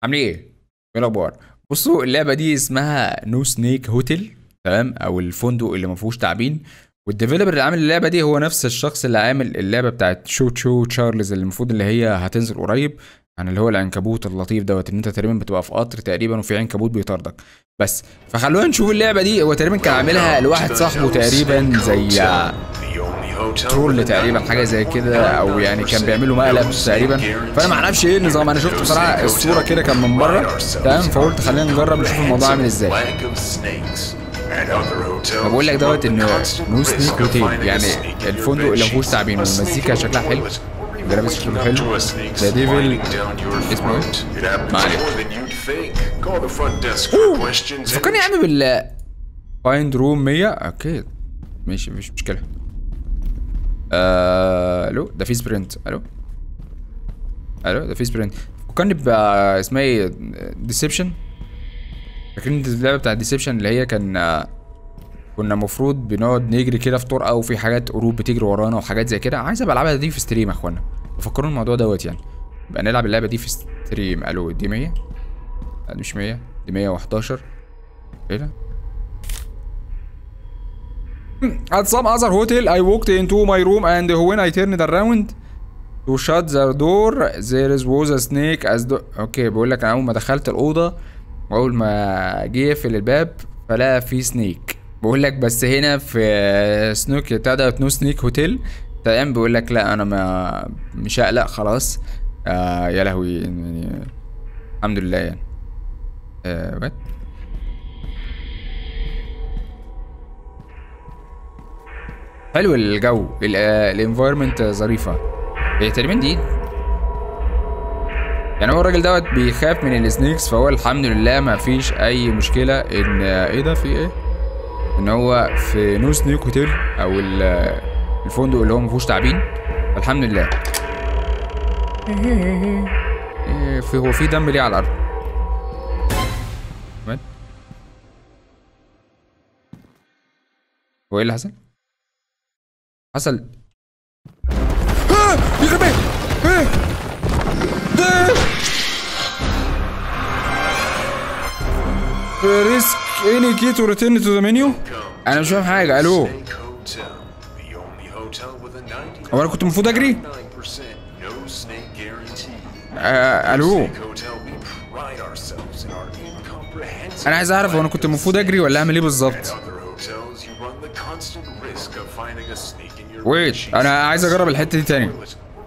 عاملين ايه؟ ايه الاخبار؟ بصوا اللعبه دي اسمها نو سنيك هوتيل تمام او الفندق اللي ما فيهوش تعابين والديفلوبر اللي عامل اللعبه دي هو نفس الشخص اللي عامل اللعبه بتاعت شو تشو تشارلز اللي المفروض اللي هي هتنزل قريب عن اللي هو العنكبوت اللطيف دوت ان انت تقريبا بتبقى في قطر تقريبا وفي عنكبوت بيطاردك بس فخلونا نشوف اللعبه دي هو تقريبا كان عاملها لواحد صاحبه تقريبا زي ترول تقريبا حاجه زي كده او يعني كان بيعملوا مقلب تقريبا فانا ما اعرفش ايه النظام انا شفت بصراحه الصوره كده كان من بره تمام فقلت خلينا نجرب نشوف الموضوع عامل ازاي بقول لك دوت ان نو سنيك هوتيل يعني الفندق اللي ما فيهوش تعابين والمزيكا شكلها حلو الجرافيكس شكله حلو ذا ديفل اسمه ايه؟ ما علينا فكرني يا عم بال فايند روم 100 اوكي ماشي مفيش مشكله آه، الو ده في سبرنت الو الو ده في سبرنت فكرني ب اسمها ايه ديسبشن فاكرين اللعبه بتاعت ديسبشن اللي هي كان آه، كنا المفروض بنقعد نجري كده في طرقه وفي حاجات قروب بتجري ورانا وحاجات زي كده عايز ابقى العبها دي في ستريم يا اخوانا فكروا الموضوع دوت يعني يبقى نلعب اللعبه دي في ستريم الو دي 100 لا دي مش 100 دي 111 ايه ده At some other hotel, I walked into my room and when I turned around to shut the door, there was a snake as the... اوكي بقول لك انا اول ما دخلت الاوضه واول ما جه يقفل الباب فلقى في سنيك بقول لك بس هنا في سنوك بتاع ده نو سنيك هوتيل تمام بيقول لك لا انا ما مش هقلق خلاص آه يا لهوي يعني الحمد لله يعني آه what? حلو الجو الانفايرمنت ظريفه هي تقريبا دي يعني هو الراجل دوت بيخاف من السنيكس فهو الحمد لله ما فيش اي مشكله ان ايه ده في ايه ان هو في نو سنيك هوتيل او ال- الفندق اللي هو ما فيهوش تعابين الحمد لله إيه، في هو في دم ليه على الارض مات هو ايه اللي حصل حصل آه! يخرب بيت ايه ده ريسك اني كي تو ريتيرن تو ذا منيو انا مش فاهم حاجه الو هو انا كنت المفروض اجري آه الو انا عايز اعرف هو انا كنت المفروض اجري ولا اعمل ايه بالظبط ويت انا عايز اجرب الحته دي تاني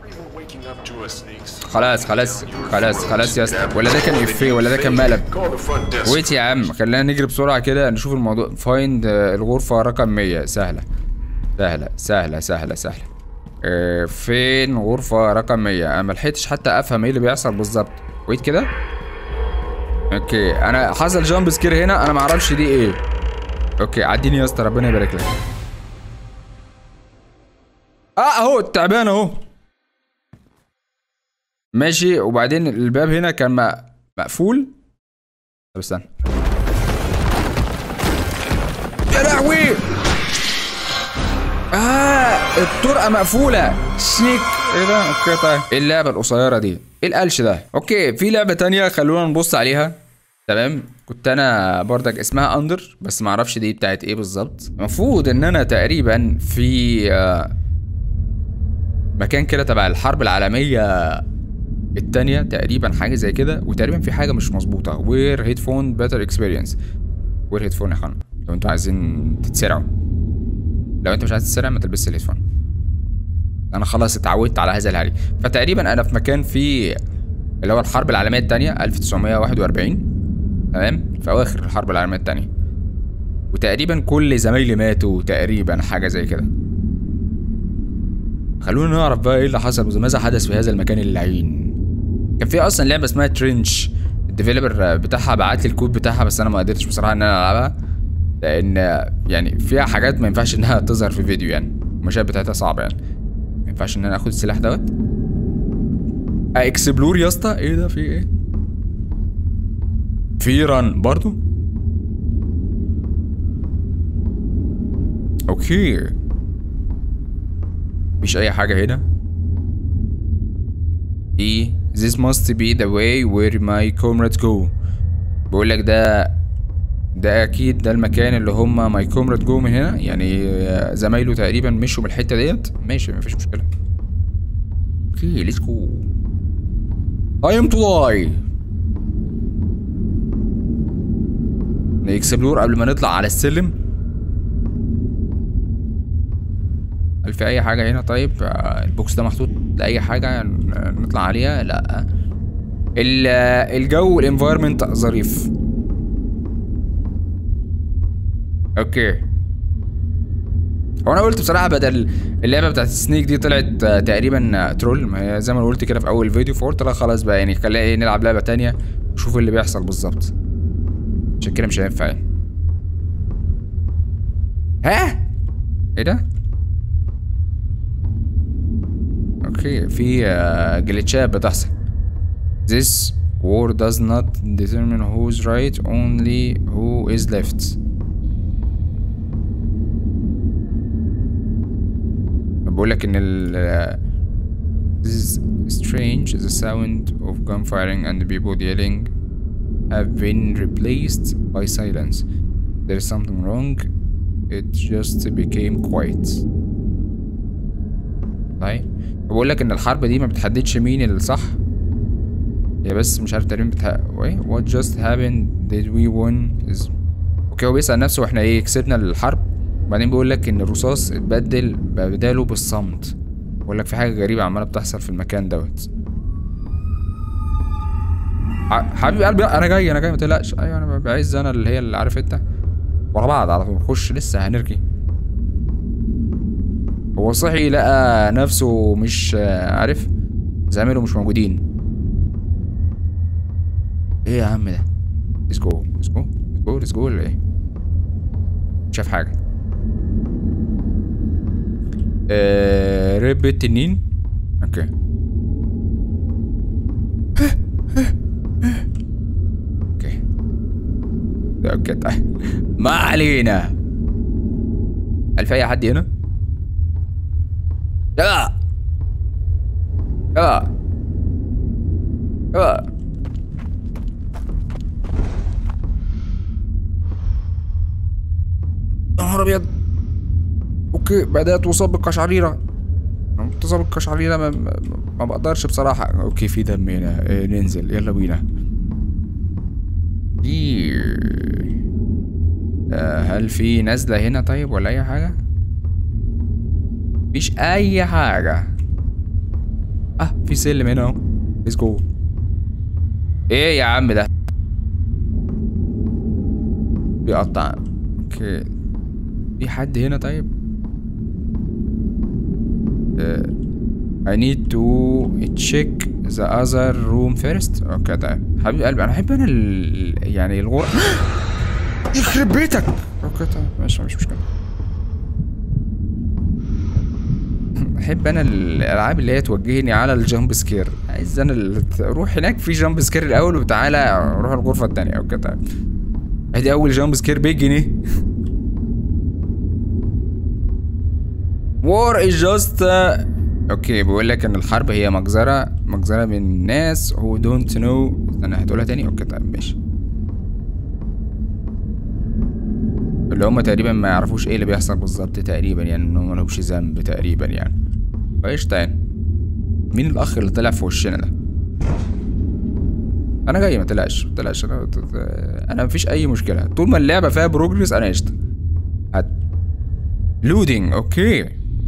خلاص خلاص خلاص خلاص يا اسطى ولا ده كان افيه ولا ده كان مقلب ويت يا عم خلينا نجري بسرعه كده نشوف الموضوع فايند الغرفه رقم 100 سهله سهله سهله سهله سهله آه، فين غرفه رقم 100 انا ما لحقتش حتى افهم ايه اللي بيحصل بالظبط ويت كده اوكي انا حصل جامب سكير هنا انا ما اعرفش دي ايه اوكي عديني يا اسطى ربنا يبارك لك اه اهو التعبان اهو ماشي وبعدين الباب هنا كان م- مقفول طب استنى يا لهوي اه الطرقه مقفوله سنيك ايه ده اوكي طيب ايه اللعبه القصيره دي ايه القلش ده اوكي في لعبه تانية خلونا نبص عليها تمام كنت انا بردك اسمها اندر بس ما اعرفش دي بتاعت ايه بالظبط المفروض ان انا تقريبا في آه، مكان كده تبع الحرب العالميه التانية تقريبا حاجة زي كده وتقريبا في حاجة مش مظبوطة وير هيدفون بيتر اكسبيرينس وير هيدفون يا خانم لو انتوا عايزين تتسرعوا لو انت مش عايز تتسرع ما تلبسش الهيدفون انا خلاص اتعودت على هذا الهري فتقريبا انا في مكان فيه اللي هو الحرب العالمية التانية 1941 تمام في اواخر الحرب العالمية التانية وتقريبا كل زمايلي ماتوا تقريبا حاجة زي كده خلونا نعرف بقى ايه اللي حصل وماذا حدث في هذا المكان اللعين كان في اصلا لعبه اسمها ترنش الديفيلوبر بتاعها بعت لي الكود بتاعها بس انا ما قدرتش بصراحه ان انا العبها لان يعني فيها حاجات ما ينفعش انها تظهر في فيديو يعني المشاهد بتاعتها صعبه يعني ما ينفعش ان انا اخد السلاح دوت اكسبلور يا اسطى ايه ده في ايه في ران برضو اوكي مفيش اي حاجه هنا في This must be the way where my comrades go بقول لك ده ده اكيد ده المكان اللي هم ماي كومراد جو من هنا يعني زمايله تقريبا مشوا من الحته ديت ماشي مفيش مشكله اوكي ليتس جو تايم تو داي نكسبلور قبل ما نطلع على السلم هل في اي حاجه هنا طيب آه، البوكس ده محطوط لاي حاجه ن- نطلع عليها لا ال- الجو الانفايرمنت ظريف اوكي هو انا قلت بصراحه بدل اللعبه بتاعت السنيك دي طلعت آه، تقريبا آه، ترول ما هي زي ما أنا قلت كده في اول فيديو فقلت لا خلاص بقى يعني خلينا ايه نلعب لعبه تانية نشوف اللي بيحصل بالظبط عشان كده مش هينفع يعني ها ايه ده اوكي في آه، جلitchات بتحصل This war does not determine who's right only who is left بقول لك ان ال This is strange the sound of gunfiring and people yelling have been replaced by silence there is something wrong it just became quiet طيب بقول لك ان الحرب دي ما بتحددش مين الصح هي بس مش عارف تقريبا بتح... ايه what just happened did we win is اوكي هو بيسأل نفسه واحنا ايه كسبنا الحرب وبعدين بيقول لك ان الرصاص اتبدل بداله بالصمت بيقول لك في حاجه غريبه عماله بتحصل في المكان دوت ح- حبيب قلبي لا، انا جاي انا جاي ما تقلقش ايوه انا بعز انا اللي هي اللي عارف انت ورا بعض على طول خش لسه هنركي هو صحي لقى نفسه مش آه، عارف زمايله مش موجودين ايه يا عم ده ليتس جو ليتس جو ليتس جو ليتس جو ولا ايه شاف حاجه آه رب التنين اوكي اوكي ده اوكي طيب ما علينا هل في اي حد هنا؟ لا لا لا يا نهار ابيض اوكي بدات اصاب بالقشعريره اتصاب بالقشعريره ما, ما, ما بقدرش بصراحه اوكي في دم هنا إيه ننزل يلا بينا في آه هل في نزله هنا طيب ولا اي حاجه مفيش اي حاجه اه في سلم هنا اهو ليتس جو ايه يا عم ده بيقطع اوكي في حد هنا طيب آه، I need to check the other room first اوكي طيب حبيب قلبي انا احب انا ال... يعني الغرفة يخرب بيتك اوكي طيب ماشي مش مشكلة احب انا الالعاب اللي هي توجهني على الجامب سكير عايز انا ال- روح هناك في جامب سكير الاول وتعالى روح الغرفة التانية اوكي طيب ادي اول جامب سكير بجنيه war is just uh, اوكي بيقول لك ان الحرب هي مجزرة مجزرة من ناس who don't know استنى هتقولها تاني اوكي طيب ماشي اللي هم تقريبا ما يعرفوش ايه اللي بيحصل بالظبط تقريبا يعني ان هم ملهمش ذنب تقريبا يعني فايش يعني مين الاخ اللي طلع في وشنا ده انا جاي ما تقلقش ما تقلقش انا انا مفيش اي مشكله طول ما اللعبه فيها بروجرس انا قشطه هت لودينج اوكي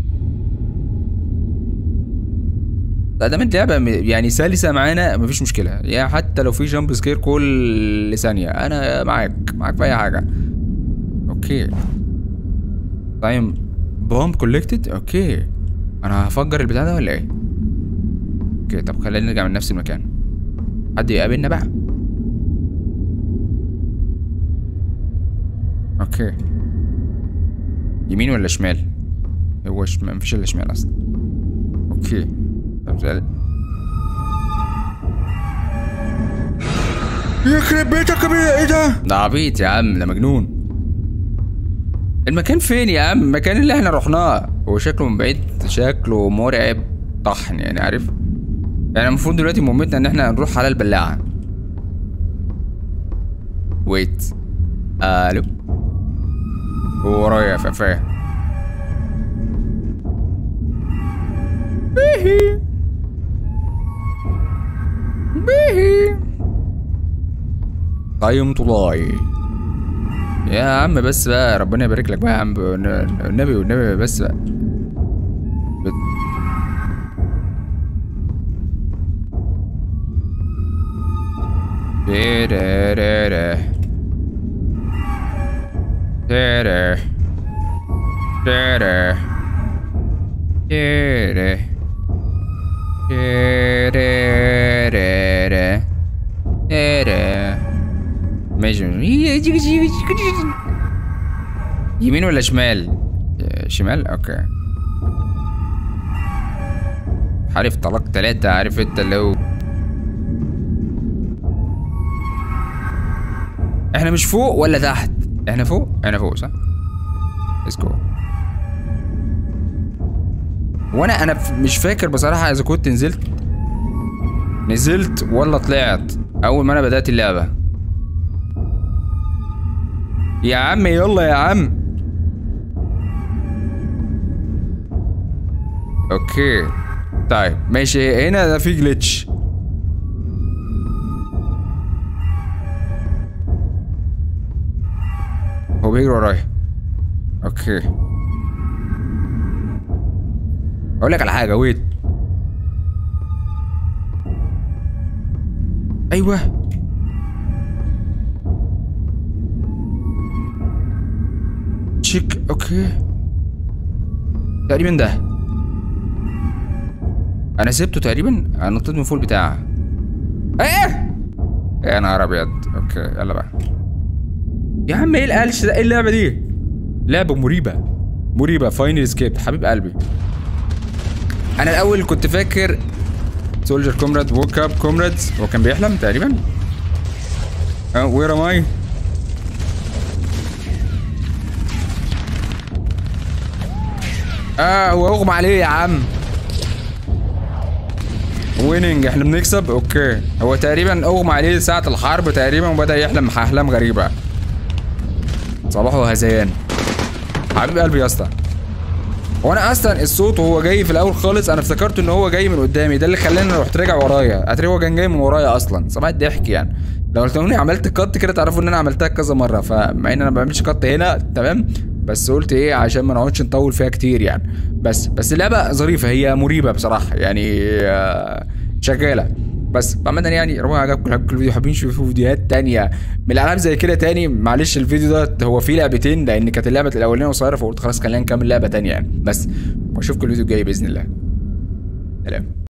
لا دام اللعبه م- يعني سلسه معانا مفيش مشكله يعني حتى لو في جامب سكير كل ثانيه انا معاك معاك في اي حاجه اوكي تايم بوم كولكتد اوكي انا هفجر البتاع ده ولا ايه اوكي طب خلينا نرجع من نفس المكان حد يقابلنا بقى اوكي يمين ولا شمال هو شمال مفيش الا شمال اصلا اوكي طب زي- يخرب بيتك يا بيه، ايه ده ده عبيط يا عم ده مجنون المكان فين يا عم المكان اللي احنا رحناه هو شكله من بعيد شكله مرعب طحن يعني عارف يعني المفروض دلوقتي مهمتنا ان احنا نروح على البلاعة ويت الو ورايا ففاه بيهي بيهي قيم طلاي يا عم بس بقى ربنا يبارك لك بقى يا عم النبي والنبي بس بقى بت... تيريريري. تيري. تيري. تيري. تيريريري. تيري. ماشي يمين ولا شمال شمال اوكي عارف طلاق تلاتة عارف انت اللي هو احنا مش فوق ولا تحت احنا فوق احنا فوق صح ليتس جو وانا انا ف- مش فاكر بصراحة اذا كنت نزلت نزلت ولا طلعت اول ما انا بدأت اللعبة يا عم يلا يا عم اوكي طيب ماشي هنا ده في جلitch هو بيجري ورايا اوكي اقول لك على حاجه ويت ايوه تشيك اوكي تقريبا ده انا سبته تقريبا انا نطيت من فوق البتاع ايه يا نهار ابيض اوكي يلا بقى يا عم ايه القلش ده ايه اللعبه دي لعبه مريبه مريبه فاينل اسكيب حبيب قلبي انا الاول كنت فاكر سولجر كومراد ووك اب كومرادز هو كان بيحلم تقريبا اه وير ام اي اه هو اغمى عليه يا عم ويننج احنا بنكسب اوكي هو تقريبا اغمى عليه ساعة الحرب تقريبا وبدأ يحلم احلام غريبة صباح وهذيان حبيب قلبي يا اسطى وانا اصلا الصوت وهو جاي في الاول خالص انا افتكرت ان هو جاي من قدامي ده اللي خلاني رحت راجع ورايا اتري هو كان جاي من ورايا اصلا صباح الضحك يعني لو قلتوني عملت كات كده تعرفوا ان انا عملتها كذا مره فمع ان انا ما بعملش كات هنا تمام بس قلت ايه عشان ما نقعدش نطول فيها كتير يعني بس بس اللعبه ظريفه هي مريبه بصراحه يعني آه، شغاله بس عامة يعني ربنا عجبكم حبكم الفيديو حابين تشوفوا فيديوهات تانية من الالعاب زي كده تاني معلش الفيديو ده هو فيه لعبتين لان كانت اللعبه الاولانيه قصيره فقلت خلاص خلينا نكمل لعبه تانية يعني بس واشوفكم الفيديو الجاي باذن الله سلام